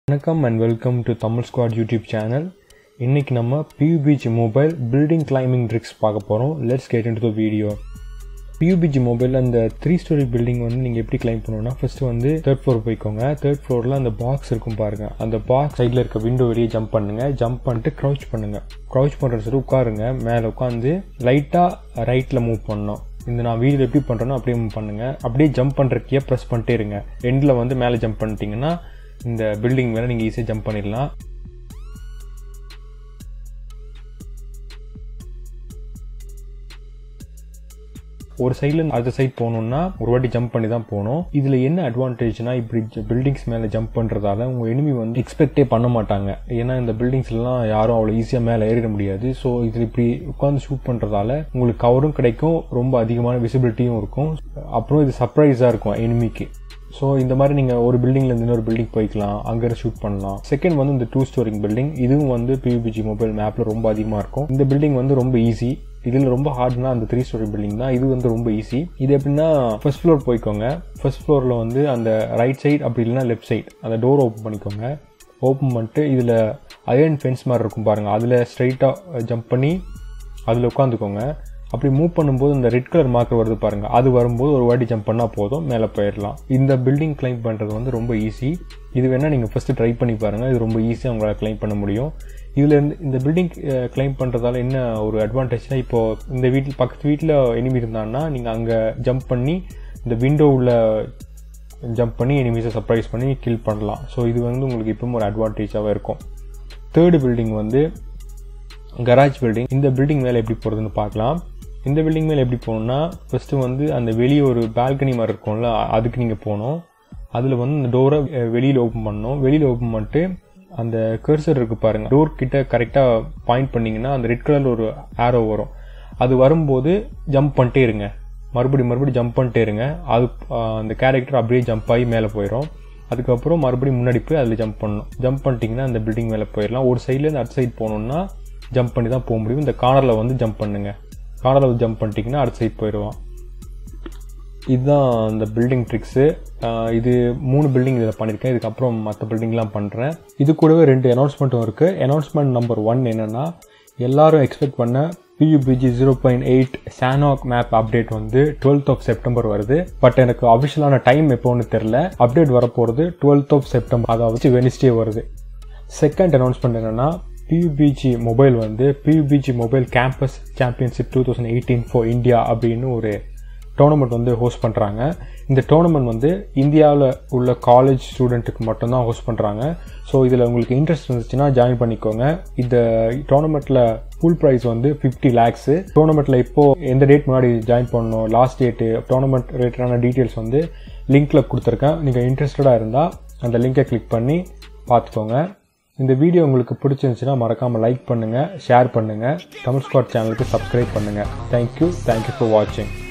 வணக்கம் and welcome to Tamil squad YouTube channel இன்றைக்கி நம்ம PUBG mobile building climbing tricks பார்க்க போகிறோம் let's get into video PUBG மொபைலில் அந்த த்ரீ ஸ்டோரி பில்டிங் வந்து நீங்கள் எப்படி கிளைம் பண்ணணும்னா ஃபஸ்ட்டு வந்து தேர்ட் ஃப்ளோர் போய்க்கோங்க தேர்ட் ஃப்ளோரில் அந்த பாக்ஸ் இருக்கும் பாருங்கள் அந்த பாக்ஸ் சைடில் இருக்க விண்டோ வெளியே ஜம்ப் பண்ணுங்கள் ஜம்ப் பண்ணிட்டு க்ரௌச் பண்ணுங்கள் க்ரௌச் பண்ணுற சரி உட்காருங்க மேலே உட்காந்து லைட்டாக ரைட்டில் மூவ் பண்ணணும் இந்த நான் வீடியோ எப்படி பண்ணுறேனோ அப்படியே மூவ் பண்ணுங்கள் அப்படியே ஜம்ப் பண்ணுறக்கே ப்ரெஸ் பண்ணிட்டே இருங்க எண்டில் வந்து மேலே ஜம்ப் பண்ணிட்டீங்கன்னா இந்த பில்டிங் மேலே நீங்கள் ஈஸியாக ஜம்ப் பண்ணிடலாம் ஒரு சைடில் அடுத்த சைட் போகணுன்னா ஒரு வாட்டி ஜம்ப் பண்ணி தான் போகணும் இதில் என்ன அட்வான்டேஜ்னா இப்படி பில்டிங்ஸ் மேலே ஜம்ப் பண்ணுறதால உங்கள் எனிமி வந்து எக்ஸ்பெக்டே பண்ண மாட்டாங்க ஏன்னா இந்த பில்டிங்ஸ்லாம் யாரும் அவ்வளோ ஈஸியாக மேலே ஏறிட முடியாது ஸோ இதில் இப்படி உட்காந்து ஷூட் பண்ணுறதால உங்களுக்கு கவரும் கிடைக்கும் ரொம்ப அதிகமான விசிபிலிட்டியும் இருக்கும் அப்புறம் இது சர்ப்ரைஸாக இருக்கும் எனிமிக்கு ஸோ இந்த மாதிரி நீங்கள் ஒரு பில்டிங்லேருந்து இன்னொரு பில்டிங் போய்க்கலாம் அங்கே ஷூட் பண்ணலாம் செகண்ட் வந்து இந்த டூ ஸ்டோரிங் பில்டிங் இதுவும் வந்து பியூபிஜி மொபைல் மேப்பில் ரொம்ப அதிகமாக இருக்கும் இந்த பில்டிங் வந்து ரொம்ப ஈஸி இதில் ரொம்ப ஹார்ட்னா அந்த த்ரீ ஸ்டோரி பில்டிங் தான் இது வந்து ரொம்ப ஈஸி இது எப்படின்னா ஃபர்ஸ்ட் ஃப்ளோர் போய்க்கோங்க ஃபர்ஸ்ட் ஃப்ளோரில் வந்து அந்த ரைட் சைடு அப்படி இல்லைனா லெஃப்ட் சைடு அந்த டோர் ஓப்பன் பண்ணிக்கோங்க ஓப்பன் பண்ணிட்டு இதில் அயர்ன் ஃபென்ஸ் மாதிரி இருக்கும் பாருங்கள் அதில் ஸ்ட்ரைட்டாக ஜம்ப் பண்ணி அதில் உட்காந்துக்கோங்க அப்படி மூவ் பண்ணும்போது இந்த ரெட் கலர் மார்க்கர் வருது பாருங்கள் அது வரும்போது ஒரு வாட்டி ஜம்ப் பண்ணால் போதும் மேலே போயிடலாம் இந்த பில்டிங் கிளைம் பண்ணுறது வந்து ரொம்ப ஈஸி இது வேணால் நீங்கள் ஃபஸ்ட்டு ட்ரை பண்ணி பாருங்கள் இது ரொம்ப ஈஸியாக உங்களால் கிளைம் பண்ண முடியும் இதில் இருந்து இந்த பில்டிங் கிளைம் பண்ணுறதால என்ன ஒரு அட்வான்டேஜ்னா இப்போது இந்த வீட்டில் பக்கத்து வீட்டில் எனிமி இருந்தான்னா நீங்கள் அங்கே ஜம்ப் பண்ணி இந்த விண்டோவில் ஜம்ப் பண்ணி எனிமீஸை சர்ப்ரைஸ் பண்ணி கில் பண்ணலாம் ஸோ இது வந்து உங்களுக்கு இப்பவும் ஒரு அட்வான்டேஜாகவே இருக்கும் தேர்டு பில்டிங் வந்து கராஜ் பில்டிங் இந்த பில்டிங் மேலே எப்படி போகிறதுன்னு பார்க்கலாம் இந்த பில்டிங் மேலே எப்படி போகணுன்னா ஃபஸ்ட்டு வந்து அந்த வெளியே ஒரு பால்கனி மாதிரி இருக்கும்ல அதுக்கு நீங்கள் போகணும் அதில் வந்து அந்த டோரை வெளியில் ஓப்பன் பண்ணணும் வெளியில் ஓப்பன் பண்ணிட்டு அந்த கர்சர் இருக்குது பாருங்கள் டோர் கிட்ட கரெக்டாக பாயிண்ட் பண்ணிங்கன்னா அந்த ரெட் கலரில் ஒரு ஆரோ வரும் அது வரும்போது ஜம்ப் பண்ணிட்டே இருங்க மறுபடி மறுபடி ஜம்ப் பண்ணிட்டே இருங்க அது அந்த கேரக்டர் அப்படியே ஜம்ப் ஆகி மேலே போயிடும் அதுக்கப்புறம் மறுபடியும் முன்னாடி போய் அதில் ஜம்ப் பண்ணணும் ஜம்ப் பண்ணிட்டீங்கன்னா அந்த பில்டிங் மேலே போயிடலாம் ஒரு சைட்லேருந்து அடுத்த சைட் போகணுன்னா ஜம்ப் பண்ணி தான் போக முடியும் இந்த கார்னரில் வந்து ஜம்ப் பண்ணுங்கள் கார்னரில் ஜம்ப் பண்ணிட்டீங்கன்னா அடுத்த சைட் போயிடுவான் இதுதான் இந்த பில்டிங் ட்ரிக்ஸு இது மூணு பில்டிங் இதில் பண்ணியிருக்கேன் இதுக்கப்புறம் மற்ற பில்டிங்லாம் பண்ணுறேன் இது கூடவே ரெண்டு அனௌன்ஸ்மெண்ட்டும் இருக்குது அனௌன்ஸ்மெண்ட் நம்பர் ஒன் என்னென்னா எல்லாரும் எக்ஸ்பெக்ட் பண்ண PUBG zero point eight Sanhok map update வந்து டுவெல்த் ஆஃப் செப்டம்பர் வருது பட் எனக்கு அஃபிஷியலான டைம் எப்போன்னு தெரில அப்டேட் வரப்போகிறது டுவெல்த் ஆஃப் செப்டம்பர் அதாவது வெனிஸ்டே வருது செகண்ட் அனௌன்ஸ்மெண்ட் என்னென்னா பியூபிஜி மொபைல் வந்து PUBG mobile campus championship two thousand eighteen for India அப்படின்னு ஒரு டோர்னமெண்ட் வந்து ஹோஸ்ட் பண்ணுறாங்க இந்த டோர்னமெண்ட் வந்து இந்தியாவில் உள்ள காலேஜ் ஸ்டூடெண்ட்டுக்கு மட்டும்தான் ஹோஸ்ட் பண்ணுறாங்க ஸோ இதில் உங்களுக்கு இன்ட்ரெஸ்ட் இருந்துச்சுன்னா ஜாயின் பண்ணிக்கோங்க இந்த டோர்னமெண்ட்டில் ஃபுல் ப்ரைஸ் வந்து ஃபிஃப்டி லேக்ஸு டோர்னமெண்ட்டில் இப்போது எந்த டேட் முன்னாடி ஜாயின் பண்ணணும் லாஸ்ட் டேட்டு டோர்னமெண்ட் ரிலேட்டடான டீட்டெயில்ஸ் வந்து லிங்க்கில் கொடுத்துருக்கேன் நீங்கள் இன்ட்ரெஸ்டடாக இருந்தால் அந்த லிங்கை கிளிக் பண்ணி பார்த்துக்கோங்க இந்த வீடியோ உங்களுக்கு பிடிச்சிருந்துச்சுன்னா மறக்காமல் லைக் பண்ணுங்கள் ஷேர் பண்ணுங்கள் தமிழ் ஸ்குவாட் சேனலுக்கு சப்ஸ்கிரைப் பண்ணுங்கள் தேங்க்யூ தேங்க்யூ ஃபார் வாட்சிங்